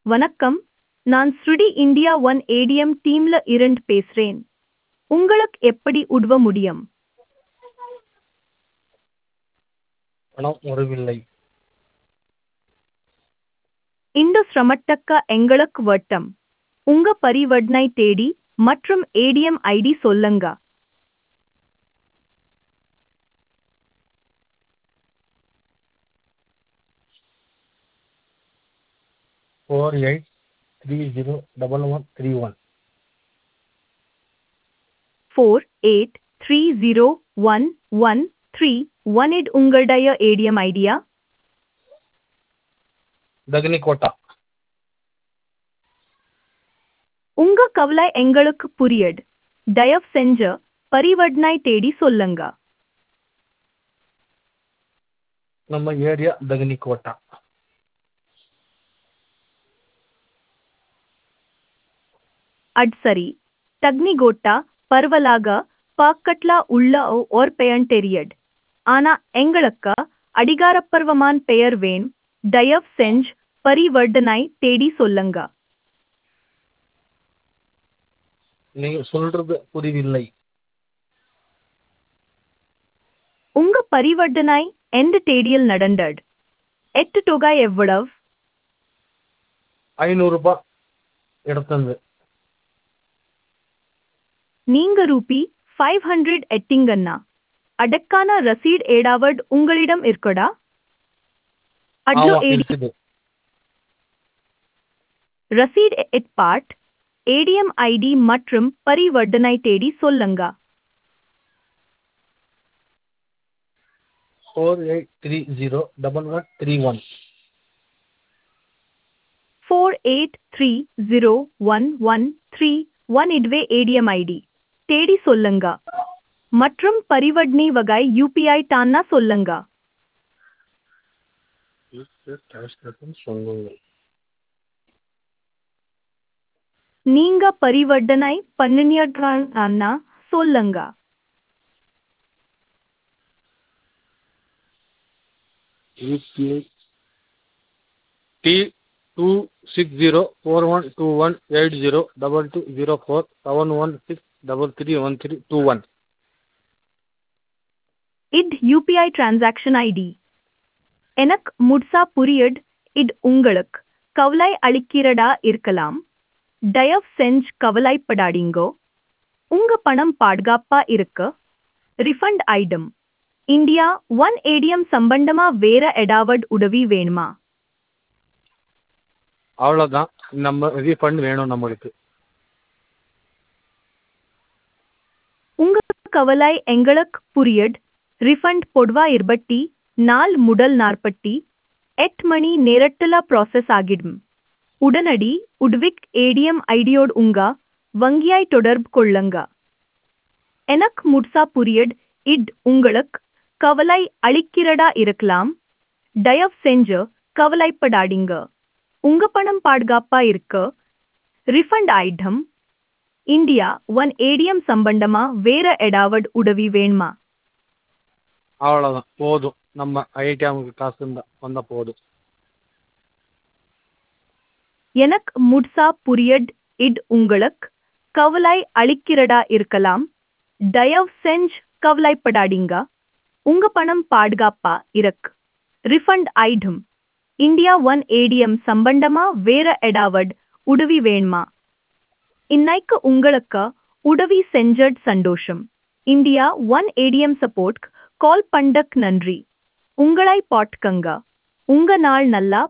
வணக்கம் நான் ஸ்ருடி இந்தியா ஒன் ஏடிஎம் டீம்ல இருந்து பேசுறேன் உங்களுக்கு எப்படி உதவ முடியும் பணம் வரவில்லை இந்த சிரமத்துக்கு எங்களுக்கு வட்டம் உங்க பரிவர்த்தனை தேடி மற்றும் ஏடிஎம் ஐடி சொல்லுங்க four eight three zero double one three one four eight three zero one one three one eight உங்களுடைய ஏடிஎம் ஐடியா தகனிக்கோட்டா உங்க கவலை எங்களுக்கு புரியுது தயவு செஞ்சு பரிவர்த்தனை தேடி சொல்லுங்க நம்ம ஏரியா தகனிக்கோட்டா அட் சரி தக்னிகோட்டா பரவலாக பாக்கட்லா உள்ள ஓர் பெயர் தெரியுது ஆனா எங்களுக்கு அதிகாரப்பூர்வமான பெயர் வேணும் தயவு செஞ்சு பரிவர்த்தனை தேடி சொல்லுங்க நீங்க சொல்றது புரியவில்லை உங்க பரிவர்த்தனை எந்த தேதியில் நடந்தது எட்டு தொகை எவ்வளவு ஐநூறுரூபா எடுத்தது நீங்க ரூபி ஃபைவ் ஹண்ட்ரட் எட்டிங்கண்ணா அதற்கான ரசீட் ஏடாவது உங்களிடம் இருக்கடா அட்லோ ஆமா ஏடி இருக்குது ரசீட் எட் பார்ட் ஏடிஎம் ஐடி மற்றும் பரிவர்த்தனை தேடி சொல்லுங்க four eight three zero double one three one four eight three zero one one three one இதுவே ஏடிஎம் ஐடி தேடி சொல்லுங்க மற்றும் பரிவர்த்தனை வகை யூபிஐ தானா சொல்லுங்க சொல்லுங்கள் நீங்க பரிவர்த்தனை பண்ணினா சொல்லுங்க UPI D two six zero four one two one eight zero double two zero four seven one six double three one three two one இட் யூபிஐ டிரான்சாக்ஷன் ஐடி எனக்கு முட்சா புரியட் இட் உங்களுக்கு கவலை அளிக்கிறதா இருக்கலாம் தயவு செஞ்சு கவலைப்படாதீங்கோ உங்க பணம் பாதுகாப்பா இருக்கு refund item India one ATM சம்பந்தமா வேற எடாவட் உதவி வேணுமா அவ்வளோதான் நம்ம ரீஃபண்ட் வேணும் நம்மளுக்கு உங்க கவலை எங்களுக்கு புரியட் ரிஃபண்ட் பொதுவா இருபட்டி நாள் முதல் நாற்பட்டி எட்டு மணி நேரத்துல ப்ராசஸ் ஆகிடும் உடனடி உட்விக் ஏடிஎம் ஐடியோடு உங்க வங்கியாய் தொடர்பு கொள்ளுங்க எனக்கு முட்சா புரியட் இட் உங்களுக்கு கவலை அளிக்கிறதா இருக்கலாம் தயவு செஞ்சு கவலைப்படாதீங்க உங்க பணம் பாதுகாப்பா இருக்கு refund item India one ATM சம்பந்தமா வேற எடாவட் உதவி வேணுமா அவ்வளோதான் போதும் நம்ம ஐடிஎம்க்கு காசு இருந்தா வந்தால் போதும் எனக்கு முட்சா புரியட் இட் உங்களுக்கு கவலை அளிக்கிறதா இருக்கலாம் தயவு செஞ்சு கவலைப்படாதீங்க உங்க பணம் பாதுகாப்பா இருக்கு refund item India one ATM சம்பந்தமா வேற எடாவட் உதவி வேணுமா இன்னைக்கு உங்களுக்கு உதவி செஞ்சட் சந்தோஷம் India one ATM support call பண்டக் நன்றி உங்களை பாட்கங்க உங்க நாள் நல்லா